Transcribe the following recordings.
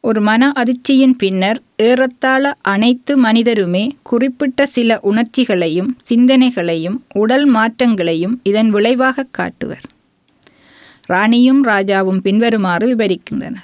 ஒரு மன அதிர்ச்சியின் பின்னர் ஏறத்தாழ அனைத்து மனிதருமே குறிப்பிட்ட சில உணர்ச்சிகளையும் சிந்தனைகளையும் உடல் மாற்றங்களையும் இதன் விளைவாக காட்டுவர் ராணியும் ராஜாவும் பின்வருமாறு விவரிக்கின்றனர்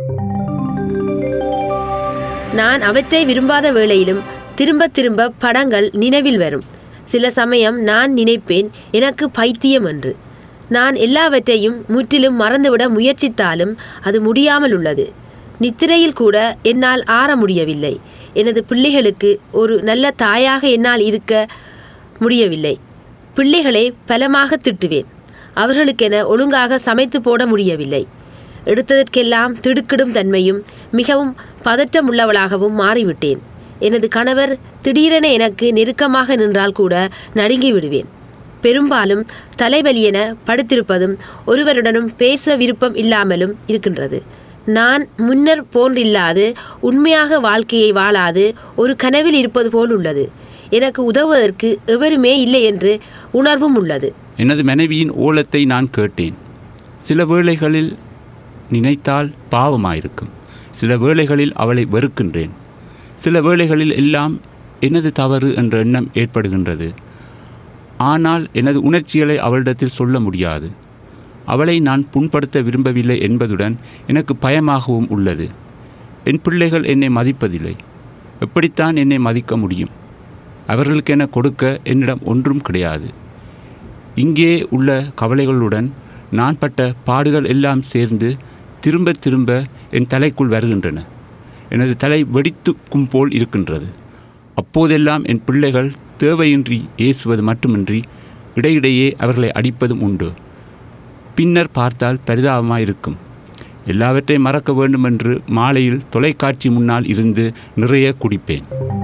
நான் அவற்றை விரும்பாத வேளையிலும் திரும்ப திரும்ப படங்கள் நினைவில் வரும் சில சமயம் நான் நினைப்பேன் எனக்கு பைத்தியம் என்று நான் எல்லாவற்றையும் முற்றிலும் மறந்துவிட முயற்சித்தாலும் அது முடியாமல் உள்ளது நித்திரையில் கூட என்னால் ஆற முடியவில்லை எனது பிள்ளைகளுக்கு ஒரு நல்ல தாயாக என்னால் இருக்க முடியவில்லை பிள்ளைகளை பலமாக திட்டுவேன் அவர்களுக்கென ஒழுங்காக சமைத்து போட முடியவில்லை எடுத்ததற்கெல்லாம் திடுக்கிடும் தன்மையும் மிகவும் பதற்றமுள்ளவளாகவும் மாறிவிட்டேன் எனது கணவர் திடீரென எனக்கு நெருக்கமாக நின்றால் கூட நடுங்கி விடுவேன் பெரும்பாலும் தலைவலியென படுத்திருப்பதும் ஒருவருடனும் பேச விருப்பம் இல்லாமலும் இருக்கின்றது நான் முன்னர் போன்றில்லாது உண்மையாக வாழ்க்கையை வாழாது ஒரு கனவில் இருப்பது போல் உள்ளது எனக்கு உதவுவதற்கு எவருமே இல்லை என்று உணர்வும் உள்ளது எனது மனைவியின் ஓலத்தை நான் கேட்டேன் சில வேளைகளில் நினைத்தால் பாவமாயிருக்கும் சில வேளைகளில் அவளை வெறுக்கின்றேன் சில வேளைகளில் எல்லாம் எனது தவறு என்ற எண்ணம் ஏற்படுகின்றது ஆனால் எனது உணர்ச்சிகளை அவளிடத்தில் சொல்ல முடியாது அவளை நான் புண்படுத்த விரும்பவில்லை என்பதுடன் எனக்கு பயமாகவும் உள்ளது என் பிள்ளைகள் என்னை மதிப்பதில்லை எப்படித்தான் என்னை மதிக்க முடியும் அவர்களுக்கென கொடுக்க என்னிடம் ஒன்றும் கிடையாது இங்கே உள்ள கவலைகளுடன் நான் பட்ட பாடுகள் எல்லாம் சேர்ந்து திரும்ப திரும்ப என் தலைக்குள் வருகின்றன எனது தலை வெடித்துக்கும் போல் இருக்கின்றது அப்போதெல்லாம் என் பிள்ளைகள் தேவையின்றி ஏசுவது மட்டுமின்றி இடையிடையே அவர்களை அடிப்பதும் உண்டு பின்னர் பார்த்தால் பரிதாபமாக இருக்கும் எல்லாவற்றையும் மறக்க வேண்டுமென்று மாலையில் தொலைக்காட்சி முன்னால் இருந்து நிறைய குடிப்பேன்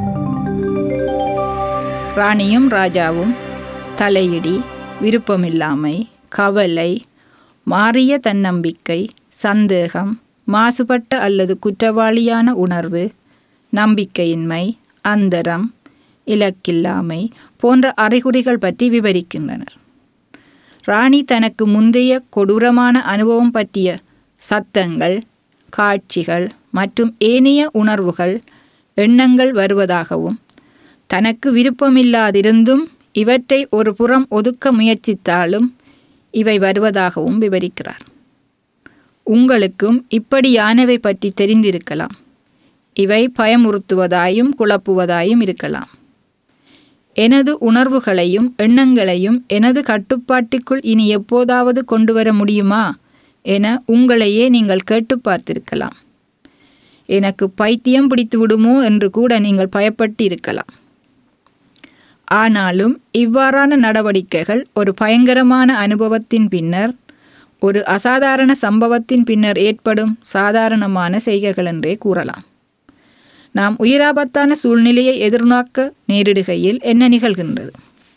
ராணியும் ராஜாவும் தலையிடி விருப்பமில்லாமை கவலை மாறிய தன்னம்பிக்கை சந்தேகம் மாசுபட்ட அல்லது குற்றவாளியான உணர்வு நம்பிக்கையின்மை அந்தரம் இலக்கில்லாமை போன்ற அறிகுறிகள் பற்றி விவரிக்கின்றனர் ராணி தனக்கு முந்தைய கொடூரமான அனுபவம் பற்றிய சத்தங்கள் காட்சிகள் மற்றும் ஏனைய உணர்வுகள் எண்ணங்கள் வருவதாகவும் தனக்கு விருப்பமில்லாதிருந்தும் இவற்றை ஒரு புறம் ஒதுக்க முயற்சித்தாலும் இவை வருவதாகவும் விவரிக்கிறார் உங்களுக்கும் இப்படியானவை பற்றி தெரிந்திருக்கலாம் இவை பயமுறுத்துவதாயும் குழப்புவதாயும் இருக்கலாம் எனது உணர்வுகளையும் எண்ணங்களையும் எனது கட்டுப்பாட்டுக்குள் இனி எப்போதாவது கொண்டு வர முடியுமா என உங்களையே நீங்கள் கேட்டு பார்த்திருக்கலாம் எனக்கு பைத்தியம் பிடித்து விடுமோ என்று கூட நீங்கள் பயப்பட்டு இருக்கலாம் ஆனாலும் இவ்வாறான நடவடிக்கைகள் ஒரு பயங்கரமான அனுபவத்தின் பின்னர் ஒரு அசாதாரண சம்பவத்தின் பின்னர் ஏற்படும் சாதாரணமான செய்கைகள் என்றே கூறலாம் நாம் உயிராபத்தான சூழ்நிலையை எதிர்நோக்க நேரிடுகையில் என்ன நிகழ்கின்றது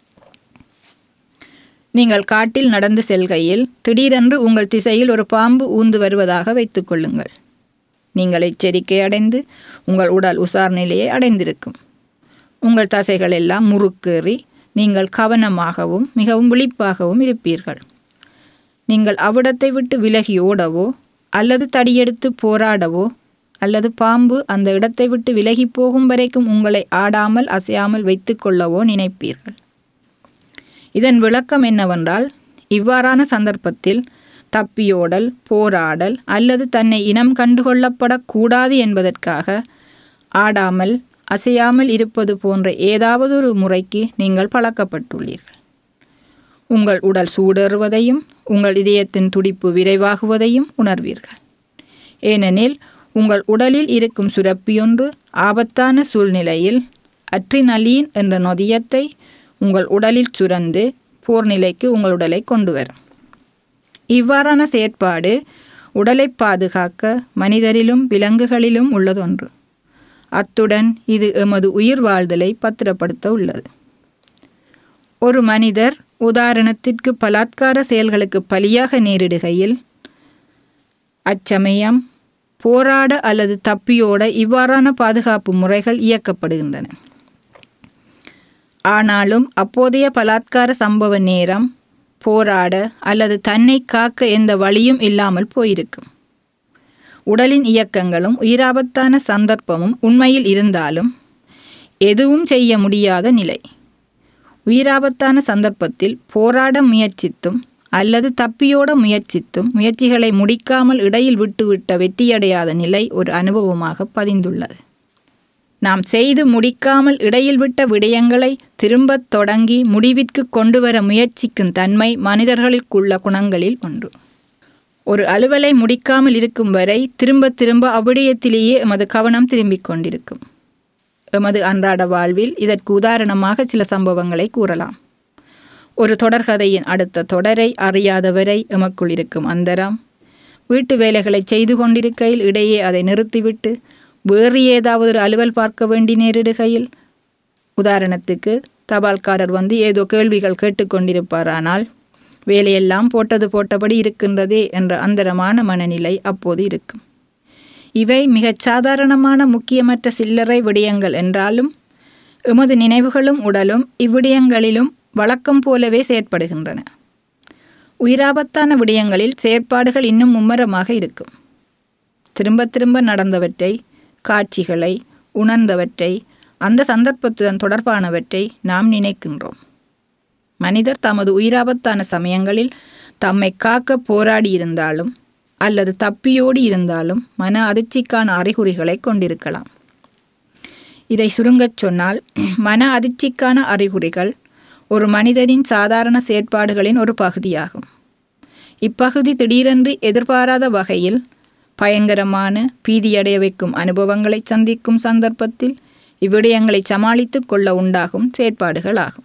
நீங்கள் காட்டில் நடந்து செல்கையில் திடீரென்று உங்கள் திசையில் ஒரு பாம்பு ஊந்து வருவதாக வைத்துக்கொள்ளுங்கள் நீங்கள் எச்சரிக்கை அடைந்து உங்கள் உடல் உசார் நிலையை அடைந்திருக்கும் உங்கள் தசைகள் எல்லாம் முறுக்கேறி நீங்கள் கவனமாகவும் மிகவும் விழிப்பாகவும் இருப்பீர்கள் நீங்கள் அவ்விடத்தை விட்டு விலகி ஓடவோ அல்லது தடியெடுத்து போராடவோ அல்லது பாம்பு அந்த இடத்தை விட்டு விலகி போகும் வரைக்கும் உங்களை ஆடாமல் அசையாமல் வைத்துக்கொள்ளவோ நினைப்பீர்கள் இதன் விளக்கம் என்னவென்றால் இவ்வாறான சந்தர்ப்பத்தில் தப்பியோடல் போராடல் அல்லது தன்னை இனம் கண்டுகொள்ளப்படக்கூடாது என்பதற்காக ஆடாமல் அசையாமல் இருப்பது போன்ற ஏதாவது ஒரு முறைக்கு நீங்கள் பழக்கப்பட்டுள்ளீர்கள் உங்கள் உடல் சூடேறுவதையும் உங்கள் இதயத்தின் துடிப்பு விரைவாகுவதையும் உணர்வீர்கள் ஏனெனில் உங்கள் உடலில் இருக்கும் சுரப்பியொன்று ஆபத்தான சூழ்நிலையில் அட்ரினலீன் என்ற நொதியத்தை உங்கள் உடலில் சுரந்து போர் நிலைக்கு உங்கள் உடலை கொண்டு வரும் இவ்வாறான செயற்பாடு உடலை பாதுகாக்க மனிதரிலும் விலங்குகளிலும் உள்ளதொன்று அத்துடன் இது எமது உயிர் வாழ்தலை பத்திரப்படுத்த உள்ளது ஒரு மனிதர் உதாரணத்திற்கு பலாத்கார செயல்களுக்கு பலியாக நேரிடுகையில் அச்சமயம் போராட அல்லது தப்பியோட இவ்வாறான பாதுகாப்பு முறைகள் இயக்கப்படுகின்றன ஆனாலும் அப்போதைய பலாத்கார சம்பவ நேரம் போராட அல்லது தன்னை காக்க எந்த வழியும் இல்லாமல் போயிருக்கும் உடலின் இயக்கங்களும் உயிராபத்தான சந்தர்ப்பமும் உண்மையில் இருந்தாலும் எதுவும் செய்ய முடியாத நிலை உயிராபத்தான சந்தர்ப்பத்தில் போராட முயற்சித்தும் அல்லது தப்பியோட முயற்சித்தும் முயற்சிகளை முடிக்காமல் இடையில் விட்டுவிட்ட வெற்றியடையாத நிலை ஒரு அனுபவமாக பதிந்துள்ளது நாம் செய்து முடிக்காமல் இடையில் விட்ட விடயங்களை திரும்பத் தொடங்கி முடிவிற்கு கொண்டு வர முயற்சிக்கும் தன்மை மனிதர்களுக்குள்ள குணங்களில் ஒன்று ஒரு அலுவலை முடிக்காமல் இருக்கும் வரை திரும்ப திரும்ப அவ்விடயத்திலேயே எமது கவனம் திரும்பிக் கொண்டிருக்கும் எமது அன்றாட வாழ்வில் இதற்கு உதாரணமாக சில சம்பவங்களை கூறலாம் ஒரு தொடர்கதையின் அடுத்த தொடரை அறியாதவரை எமக்குள் இருக்கும் அந்தரம் வீட்டு வேலைகளை செய்து கொண்டிருக்கையில் இடையே அதை நிறுத்திவிட்டு வேறு ஏதாவது ஒரு அலுவல் பார்க்க வேண்டி நேரிடுகையில் உதாரணத்துக்கு தபால்காரர் வந்து ஏதோ கேள்விகள் கேட்டுக்கொண்டிருப்பாரானால் வேலையெல்லாம் போட்டது போட்டபடி இருக்கின்றதே என்ற அந்தரமான மனநிலை அப்போது இருக்கும் இவை மிகச் சாதாரணமான முக்கியமற்ற சில்லறை விடயங்கள் என்றாலும் எமது நினைவுகளும் உடலும் இவ்விடயங்களிலும் வழக்கம் போலவே செயற்படுகின்றன உயிராபத்தான விடயங்களில் செயற்பாடுகள் இன்னும் மும்மரமாக இருக்கும் திரும்ப திரும்ப நடந்தவற்றை காட்சிகளை உணர்ந்தவற்றை அந்த சந்தர்ப்பத்துடன் தொடர்பானவற்றை நாம் நினைக்கின்றோம் மனிதர் தமது உயிராபத்தான சமயங்களில் தம்மை காக்க போராடியிருந்தாலும் அல்லது தப்பியோடி இருந்தாலும் மன அதிர்ச்சிக்கான அறிகுறிகளை கொண்டிருக்கலாம் இதை சுருங்கச் சொன்னால் மன அதிர்ச்சிக்கான அறிகுறிகள் ஒரு மனிதனின் சாதாரண செயற்பாடுகளின் ஒரு பகுதியாகும் இப்பகுதி திடீரென்று எதிர்பாராத வகையில் பயங்கரமான பீதியடைய வைக்கும் அனுபவங்களை சந்திக்கும் சந்தர்ப்பத்தில் இவ்விடயங்களை சமாளித்து கொள்ள உண்டாகும் செயற்பாடுகளாகும்